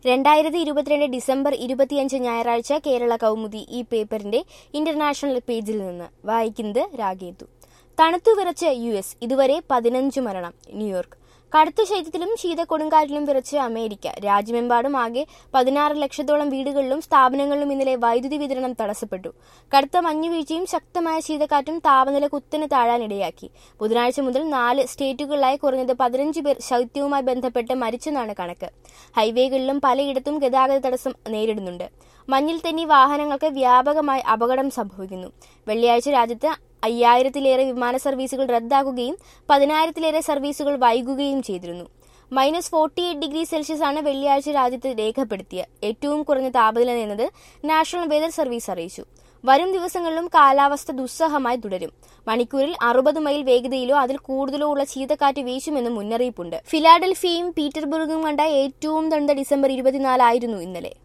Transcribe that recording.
രണ്ടായിരത്തി ഇരുപത്തിരണ്ട് ഡിസംബർ ഇരുപത്തിയഞ്ച് ഞായറാഴ്ച കേരള കൗമുദി ഈ പേപ്പറിന്റെ ഇന്റർനാഷണൽ പേജിൽ നിന്ന് വായിക്കുന്നത് രാഗേന്ദു തണുത്തു വിറച്ച് യു എസ് ഇതുവരെ പതിനഞ്ച് മരണം ന്യൂയോർക്ക് കടുത്ത ശൈത്യത്തിലും ശീതക്കൊടുങ്കാറ്റിലും വിറച്ച് അമേരിക്ക രാജ്യമെമ്പാടും ആകെ പതിനാറ് ലക്ഷത്തോളം വീടുകളിലും സ്ഥാപനങ്ങളിലും ഇന്നലെ വൈദ്യുതി വിതരണം തടസ്സപ്പെട്ടു കടുത്ത മഞ്ഞുവീഴ്ചയും ശക്തമായ ശീതക്കാറ്റും താപനില കുത്തനെ താഴാനിടയാക്കി ബുധനാഴ്ച മുതൽ നാല് സ്റ്റേറ്റുകളിലായി കുറഞ്ഞത് പതിനഞ്ച് പേർ ശൈത്യവുമായി ബന്ധപ്പെട്ട് മരിച്ചെന്നാണ് കണക്ക് ഹൈവേകളിലും പലയിടത്തും ഗതാഗത തടസ്സം നേരിടുന്നുണ്ട് മഞ്ഞിൽ തെന്നി വാഹനങ്ങൾക്ക് വ്യാപകമായി അപകടം സംഭവിക്കുന്നു വെള്ളിയാഴ്ച രാജ്യത്ത് അയ്യായിരത്തിലേറെ വിമാന സർവീസുകൾ റദ്ദാക്കുകയും പതിനായിരത്തിലേറെ സർവീസുകൾ വൈകുകയും ചെയ്തിരുന്നു minus forty eight degree Celsius ആണ് വെള്ളിയാഴ്ച രാജ്യത്ത് രേഖപ്പെടുത്തിയ ഏറ്റവും കുറഞ്ഞ താപനില എന്നത് നാഷണൽ വെതർ സർവീസ് അറിയിച്ചു വരും ദിവസങ്ങളിലും കാലാവസ്ഥ ദുസ്സഹമായി തുടരും മണിക്കൂറിൽ അറുപത് മൈൽ വേഗതയിലോ അതിൽ കൂടുതലോ ഉള്ള ശീതക്കാറ്റ് വീശുമെന്നും മുന്നറിയിപ്പുണ്ട് ഫിലാഡൽഫിയയും പീറ്റർബർഗും കണ്ട ഏറ്റവും തണുത്ത ഡിസംബർ ഇരുപത്തിനാലായിരുന്നു ഇന്നലെ